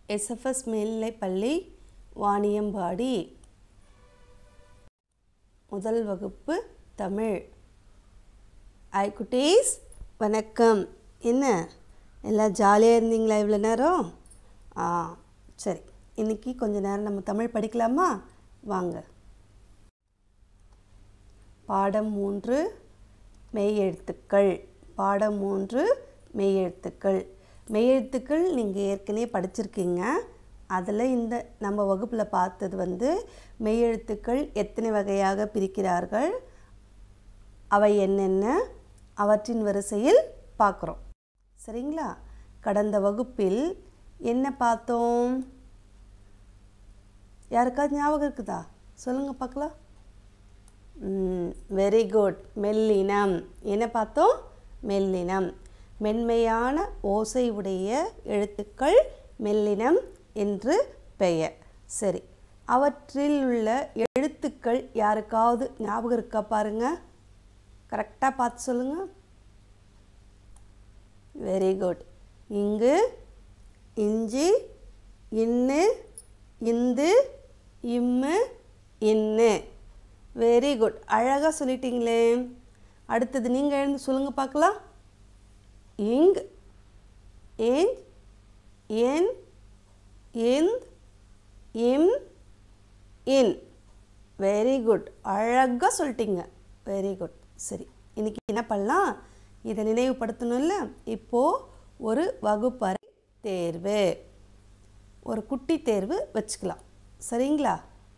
SFS மேல்நிலைப்பள்ளி வாணியம்பாடி முதல் வகுப்பு தமிழ் ஐ குட்டீஸ் வணக்கம் என்ன எல்லாம் ஜாலியாக இருந்தீங்களா இவ்வளோ நேரம் ஆ சரி இன்னைக்கு கொஞ்ச நேரம் நம்ம தமிழ் படிக்கலாமா வாங்க பாடம் மூன்று மெய்யெழுத்துக்கள் பாடம் மூன்று மெய்யெழுத்துக்கள் மெய்யெழுத்துக்கள் நீங்கள் ஏற்கனவே படிச்சிருக்கீங்க அதில் இந்த நம்ம வகுப்பில் பார்த்தது வந்து மெய்யெழுத்துக்கள் எத்தனை வகையாக பிரிக்கிறார்கள் அவை என்னென்ன அவற்றின் வரிசையில் பார்க்குறோம் சரிங்களா கடந்த வகுப்பில் என்ன பார்த்தோம் யாருக்காவது ஞாபகம் இருக்குதா சொல்லுங்கள் பார்க்கலாம் வெரி குட் மெல்லினம் என்ன பார்த்தோம் மெல்லினம் மென்மையான ஓசை உடைய எழுத்துக்கள் மெல்லினம் என்று பெயர் சரி அவற்றில் உள்ள எழுத்துக்கள் யாருக்காவது ஞாபகம் இருக்கா பாருங்க கரெக்டாக பார்த்து சொல்லுங்க வெரி குட் இங்கு இஞ்சி இன்னு இந்து இம்மு இன்னு வெரி குட் அழகாக சொல்லிட்டீங்களே அடுத்தது நீங்கள் எழுந்து சொல்லுங்கள் பார்க்கலாம் இங் ஏன் என் இந்த் இம் இன் வெரி குட் அழகாக சொல்லிட்டீங்க வெரி குட் சரி இன்னைக்கு என்ன பண்ணலாம் இதை நினைவுபடுத்தணும்ல இப்போது ஒரு வகுப்பறை தேர்வு ஒரு குட்டி தேர்வு வச்சுக்கலாம் சரிங்களா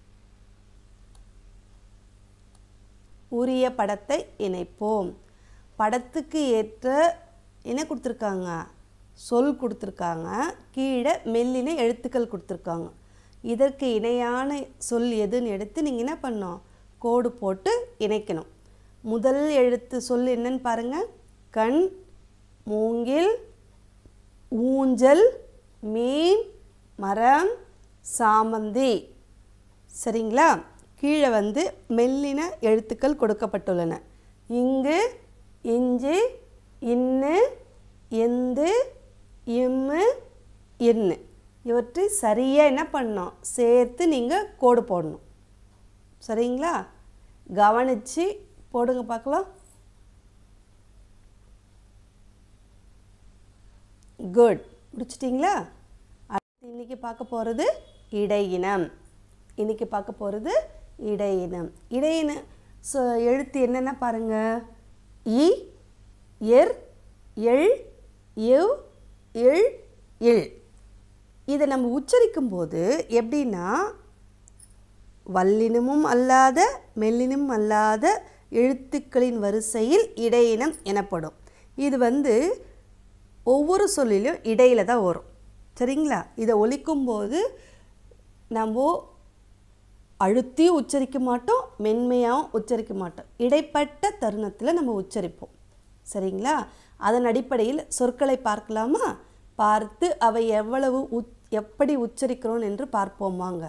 உரிய படத்தை இணைப்போம் படத்துக்கு ஏற்ற என்ன கொடுத்துருக்காங்க சொல் கொடுத்துருக்காங்க கீழே மெல்லின எழுத்துக்கள் கொடுத்துருக்காங்க இதற்கு இணையான சொல் எதுன்னு எடுத்து நீங்கள் என்ன பண்ணணும் கோடு போட்டு இணைக்கணும் முதல் எழுத்து சொல் என்னன்னு பாருங்கள் கண் மூங்கில் ஊஞ்சல் மீன் மரம் சாமந்தி சரிங்களா கீழே வந்து மெல்லின எழுத்துக்கள் கொடுக்கப்பட்டுள்ளன இங்கு இஞ்சு இன்னு எந்து இம்மு இன்னு இவற்றை சரியாக என்ன பண்ணணும் சேர்த்து நீங்கள் கோடு போடணும் சரிங்களா கவனித்து போடுங்க பார்க்கலாம் குட் முடிச்சிட்டிங்களா அடுத்து இன்றைக்கி பார்க்க போகிறது இடையினம் இன்றைக்கி பார்க்க போகிறது இடையினம் இடையின ஸோ எழுத்து என்னென்ன பாருங்கள் இ எர் எள் எவ் இல் இல் இதை நம்ம உச்சரிக்கும் போது எப்படின்னா வல்லினமும் அல்லாத மெல்லினம் அல்லாத எழுத்துக்களின் வரிசையில் இடையினம் எனப்படும் இது வந்து ஒவ்வொரு சொல்லிலும் இடையில தான் வரும் சரிங்களா இதை ஒலிக்கும்போது நம்ம அழுத்தியும் உச்சரிக்க மாட்டோம் மென்மையாகவும் உச்சரிக்க மாட்டோம் இடைப்பட்ட தருணத்தில் நம்ம உச்சரிப்போம் சரிங்களா அதன் அடிப்படையில் சொற்களை பார்க்கலாமா பார்த்து அவை எவ்வளவு உச் எப்படி உச்சரிக்கிறோம் என்று பார்ப்போம் வாங்க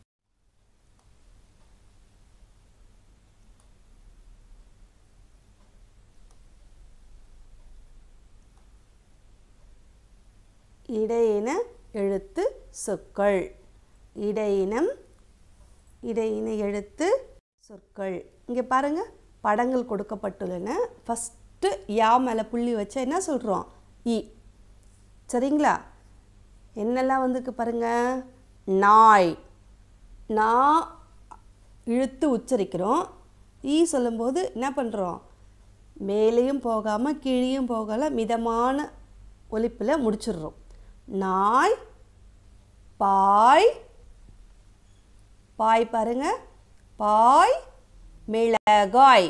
இடையின எழுத்து சொற்கள் இடையினம் இடையின எழுத்து சொற்கள் இங்கே பாருங்கள் படங்கள் கொடுக்கப்பட்டுள்ளன ஃபஸ்ட்டு யா மேலே புள்ளி வச்சா என்ன சொல்கிறோம் இ சரிங்களா என்னெல்லாம் வந்திருக்கு பாருங்கள் நாய் நா இழுத்து உச்சரிக்கிறோம் ஈ சொல்லும்போது என்ன பண்ணுறோம் மேலேயும் போகாமல் கீழேயும் போகல மிதமான ஒலிப்பில் முடிச்சிடுறோம் நாய் பாய் பாய் பாருங்க பாய் மிளகாய்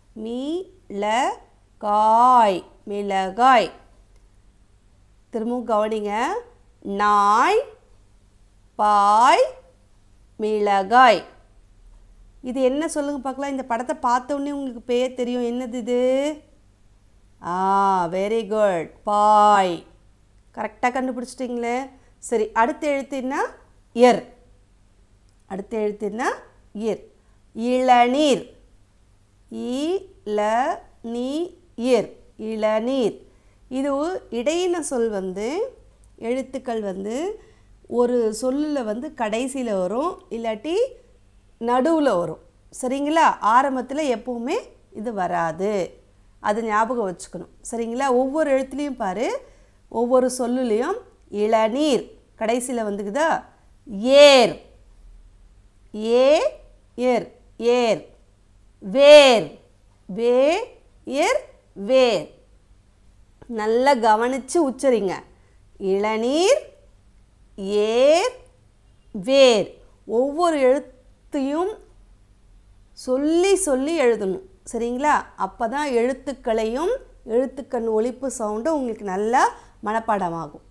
மிளகாய் மிளகாய் திரும்பவும் கவனிங்க நாய் பாய் மிளகாய் இது என்ன சொல்லுங்க பார்க்கலாம் இந்த படத்தை பார்த்த உடனே உங்களுக்கு பேர் தெரியும் என்னது இது ஆ வெரி குட் பாய் கரெக்டாக கண்டுபிடிச்சிட்டிங்களே சரி அடுத்த எழுத்துன்னா எர் அடுத்த எழுத்துன்னா இர் இளநீர் இல நீ இர் இளநீர் இது இடையின சொல் வந்து எழுத்துக்கள் வந்து ஒரு சொல்லில் வந்து கடைசியில் வரும் இல்லாட்டி நடுவில் வரும் சரிங்களா ஆரம்பத்தில் எப்போவுமே இது வராது அது ஞாபகம் வச்சுக்கணும் சரிங்களா ஒவ்வொரு எழுத்துலேயும் பாரு ஒவ்வொரு சொல்லுலேயும் இளநீர் கடைசியில் வந்துக்குதா ஏர் ஏ ஏர் ஏர் வேர் வே ஏர் வேர் நல்லா கவனித்து உச்சரிங்க இளநீர் ஏர் வேர் ஒவ்வொரு எழுத்தையும் சொல்லி சொல்லி எழுதணும் சரிங்களா அப்போ தான் எழுத்துக்களையும் எழுத்துக்கண் ஒலிப்பு சவுண்டும் உங்களுக்கு நல்லா மனப்பாடமாகும்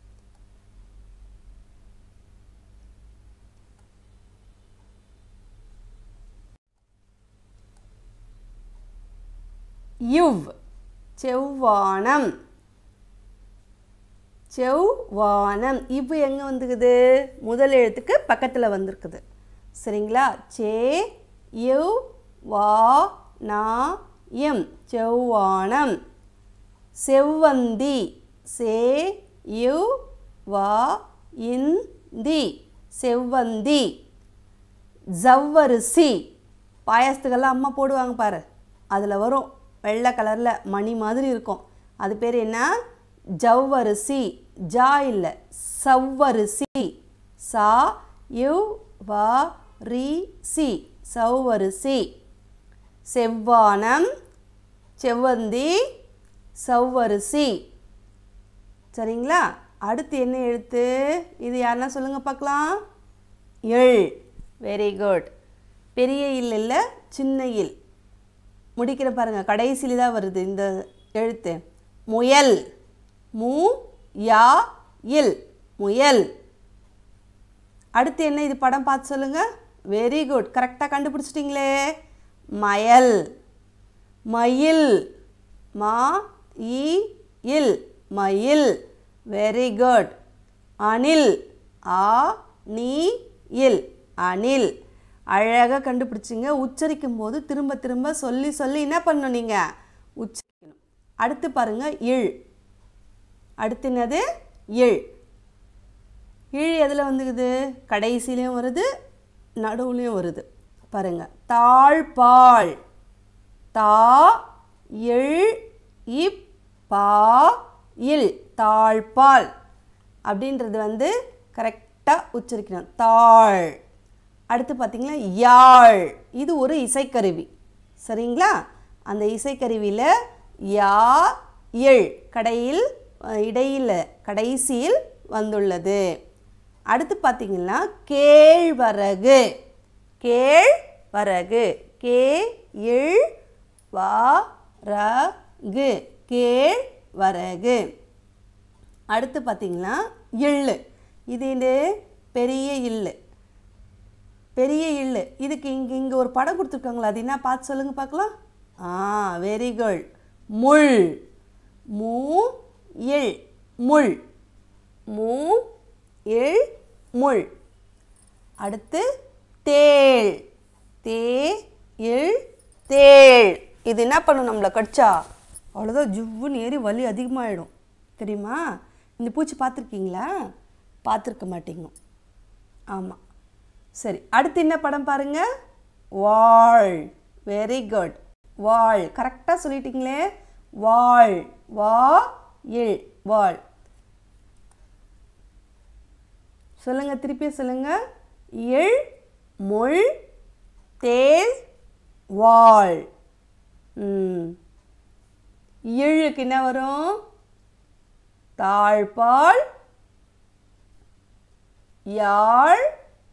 யுவ் செவ்வானம் செவ்வானம் இவ்வு எங்கே வந்துக்குது முதல் எழுத்துக்கு பக்கத்தில் வந்திருக்குது சரிங்களா சே யு வா நா எம் செவ்வானம் செவ்வந்தி சே யு வா இந்தி செவ்வந்தி ஜவ்வரிசி பாயாசத்துக்கெல்லாம் அம்மா போடுவாங்க பாரு அதில் வரும் வெள்ளை கலரில் மணி மாதிரி இருக்கும் அது பேர் என்ன ஜவ்வரிசி ஜா இல்லை சவ்வரிசி சா யு வா ரி சி சவ்வரிசி செவ்வானம் செவ்வந்தி சவ்வரிசி சரிங்களா அடுத்து என்ன எழுத்து இது யாருன்னா சொல்லுங்கள் பார்க்கலாம் எள் வெரி குட் பெரிய இல் இல்லை சின்ன இல் முடிக்கிற பாருங்கள் கடைசியில் தான் வருது இந்த எழுத்து முயல் மு யா இல் முயல் அடுத்து என்ன இது படம் பார்த்து சொல்லுங்கள் வெரி குட் கரெக்டாக கண்டுபிடிச்சிட்டிங்களே மயல் மயில் மா இ இல் மயில் வெரி குட் அணில் ஆ நீ இல் அணில் அழகாக கண்டுபிடிச்சிங்க உச்சரிக்கும் போது திரும்ப திரும்ப சொல்லி சொல்லி என்ன பண்ணணும் நீங்கள் உச்சரிக்கணும் அடுத்து பாருங்கள் இழ் அடுத்து என்னது இழ் இழ் எதில் வந்துக்குது கடைசிலையும் வருது நடுவுலையும் வருது பாருங்க தாழ்பால் தா எள் இப் பா இல் தாழ்பால் அப்படின்றது வந்து கரெக்டாக உச்சரிக்கணும் தாழ் அடுத்து பார்த்தீங்கன்னா யாழ் இது ஒரு இசைக்கருவி சரிங்களா அந்த இசைக்கருவியில் யா எள் கடையில் அஹ், இடையில் கடைசியில் வந்துள்ளது அடுத்து பார்த்தீங்கன்னா கேழ்வரகு கேழ்வரகு கே இழ் வா ரகு கேழ்வரகு அடுத்து பார்த்தீங்கன்னா எள்ளு இது இந்த பெரிய இல்லு பெரிய இல்லு இதுக்கு இங்கே இங்கே ஒரு படம் கொடுத்துருக்காங்களா அது என்ன பார்த்து சொல்லுங்கள் பார்க்கலாம் ஆ வெரி குட் முள் மூ இல் முள் மூ இல் முள் அடுத்து தேள் தே இல் தேள் இது என்ன பண்ணும் நம்மளை கடிச்சா அவ்வளோதான் ஜுவ்வுன்னு ஏறி வலி அதிகமாகிடும் தெரியுமா இந்த பூச்சி பார்த்துருக்கீங்களா பார்த்துருக்க மாட்டீங்க ஆமாம் சரி அடுத்து என்ன படம் பாருங்க வாள் வெரி குட் வாள் கரெக்டாக சொல்லிட்டீங்களே வாள் வா இல் வாள் சொல்லுங்க திருப்பி சொல்லுங்க இல் முள் தேள் வாள் ம் இழுக்கு என்ன வரும் தாழ்பால் யாழ்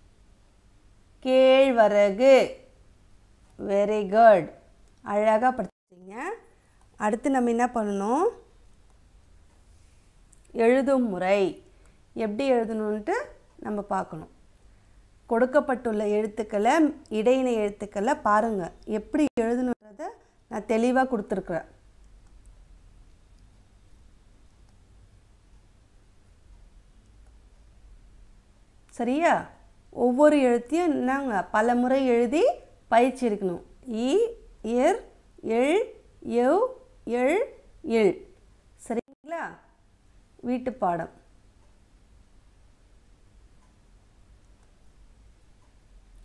கேழ்வரகு வெரி குட் அழகாக படிச்சிங்க அடுத்து நம்ம என்ன பண்ணணும் எழுதும் முறை எப்படி எழுதணுன்ட்டு நம்ம பார்க்கணும் கொடுக்கப்பட்டுள்ள எழுத்துக்களை இடையினை எழுத்துக்களை பாருங்கள் எப்படி எழுதணுன்றதை நான் தெளிவாக கொடுத்துருக்குறேன் சரியா ஒவ்வொரு எழுத்தையும் என்னங்க பல முறை எழுதி பயிற்சி எடுக்கணும் இ இர் எள் எவ் எள் எள் சரிங்களா வீட்டு பாடம்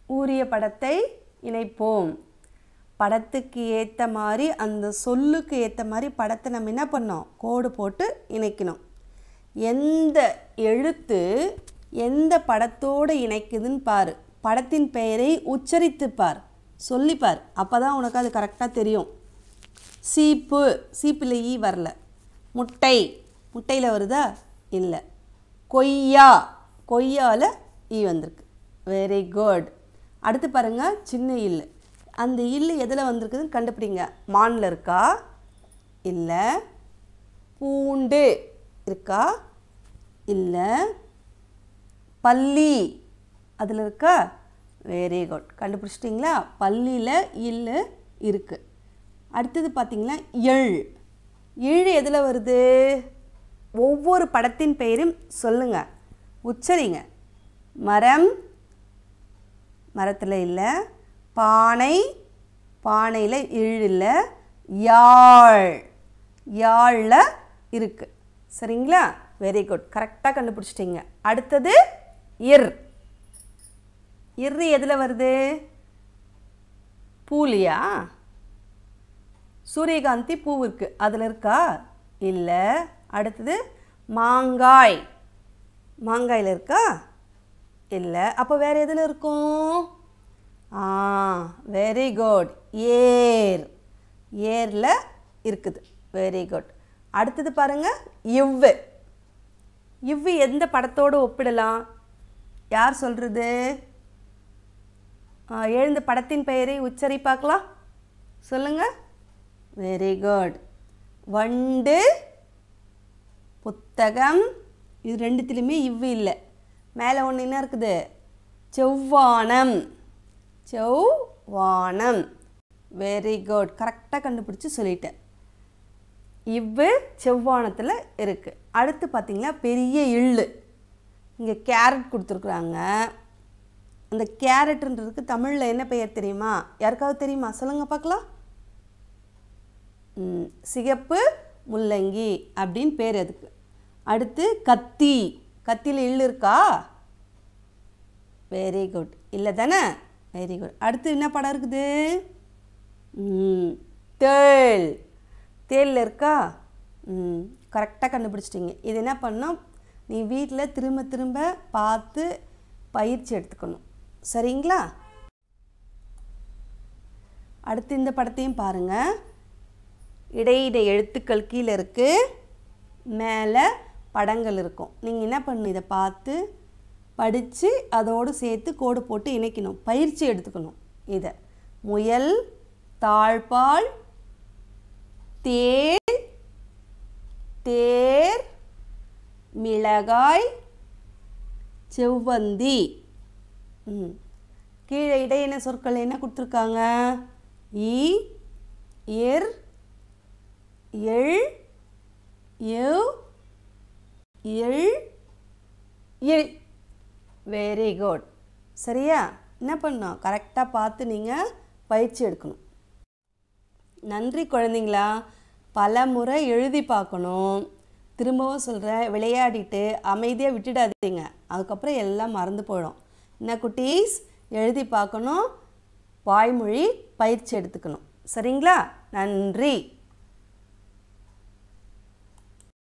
ஊரிய படத்தை இணைப்போம் படத்துக்கு ஏற்ற மாதிரி அந்த சொல்லுக்கு ஏற்ற மாதிரி படத்தை நம்ம என்ன பண்ணோம் கோடு போட்டு இணைக்கணும் எந்த எழுத்து எந்த படத்தோடு இணைக்குதுன்னு பாரு படத்தின் பெயரை உச்சரித்து பார் சொல்லி பார் அப்போ தான் உனக்கு அது கரெக்டாக தெரியும் சீப்பு சீப்பில் ஈ வரல முட்டை முட்டையில் வருதா இல்லை கொய்யா கொய்யாவில் ஈ வந்திருக்கு வெரி குட் அடுத்து பாருங்கள் சின்ன இல்லு அந்த இல்லு எதில் வந்திருக்குதுன்னு கண்டுபிடிங்க மானில் இருக்கா இல்லை பூண்டு இருக்கா இல்லை பள்ளி அதில் இருக்கா வெரி குட் கண்டுபிடிச்சிட்டிங்களா பள்ளியில் இல்லு இருக்குது அடுத்தது பார்த்தீங்கன்னா எள் எள் எதில் வருது ஒவ்வொரு படத்தின் பெயரும் சொல்லுங்க உச்சரிங்க மரம் மரத்தில் இல்லை பானை பானையில் இழ் இல்லை யாழ் யாழில் இருக்குது சரிங்களா வெரி குட் கரெக்டாக கண்டுபிடிச்சிட்டிங்க அடுத்தது இர் இர் எதில் வருது பூலியா சூரியகாந்தி பூ இருக்கு அதில் இருக்கா இல்லை அடுத்தது மாங்காய் மாங்காயில் இருக்கா இல்லை அப்போ வேறு எதில் இருக்கும் ஆ வெரி குட் ஏர் ஏரில் இருக்குது வெரி குட் அடுத்தது பாருங்க இவ்வு இவ்வு எந்த படத்தோடு ஒப்பிடலாம் யார் சொல்கிறது எழுந்த படத்தின் பெயரை உச்சரி பார்க்கலாம் சொல்லுங்கள் வெரி குட் வண்டு புத்தகம் இது ரெண்டுத்துலேயுமே இவ்வு இல்லை மேலே ஒன்று என்ன இருக்குது செவ்வானம் செவ்வானம் வெரி குட் கரெக்டாக கண்டுபிடிச்சி சொல்லிட்டேன் இவ்வு செவ்வானத்தில் இருக்குது அடுத்து பார்த்தீங்கன்னா பெரிய எள்ளு இங்கே கேரட் கொடுத்துருக்குறாங்க அந்த கேரட்ன்றதுக்கு தமிழில் என்ன பெயர் தெரியுமா யாருக்காவது தெரியுமா சொல்லுங்கள் பார்க்கலாம் ம், சிகப்பு முள்ளங்கி அப்படின்னு பேர் அதுக்கு அடுத்து கத்தி கத்தியில் எள்ளு இருக்கா வெரி குட் இல்லை தானே வெரி குட் அடுத்து என்ன படம் இருக்குது ம், தேள் தேளில் இருக்கா ம் கரெக்டாக கண்டுபிடிச்சிட்டிங்க இது என்ன பண்ணோம் நீ வீட்டில் திரும்ப திரும்ப பார்த்து பயிற்சி எடுத்துக்கணும் சரிங்களா அடுத்து இந்த படத்தையும் பாருங்கள் இடையிட எழுத்துக்கள் கீழே இருக்குது மேலே படங்கள் இருக்கும் நீங்கள் என்ன பண்ணணும் இதை பார்த்து படித்து அதோடு சேர்த்து கோடு போட்டு இணைக்கணும் பயிற்சி எடுத்துக்கணும் இதை முயல் தாழ்பால் தேர் தேர் மிளகாய் செவ்வந்தி ம் கீழே இடையின சொற்கள் என்ன கொடுத்துருக்காங்க இ இர் எள் எவ் எள் இல் வெரி குட் சரியா என்ன பண்ணோம் கரெக்டாக பார்த்து நீங்கள் பயிற்சி எடுக்கணும் நன்றி குழந்தைங்களா பல முறை எழுதி பார்க்கணும் திரும்பவும் சொல்கிறேன் விளையாடிட்டு அமைதியாக விட்டுடாதீங்க அதுக்கப்புறம் எல்லாம் மறந்து போயிடும் என்ன குட்டீஸ் எழுதி பார்க்கணும் வாய்மொழி பயிற்சி எடுத்துக்கணும் சரிங்களா நன்றி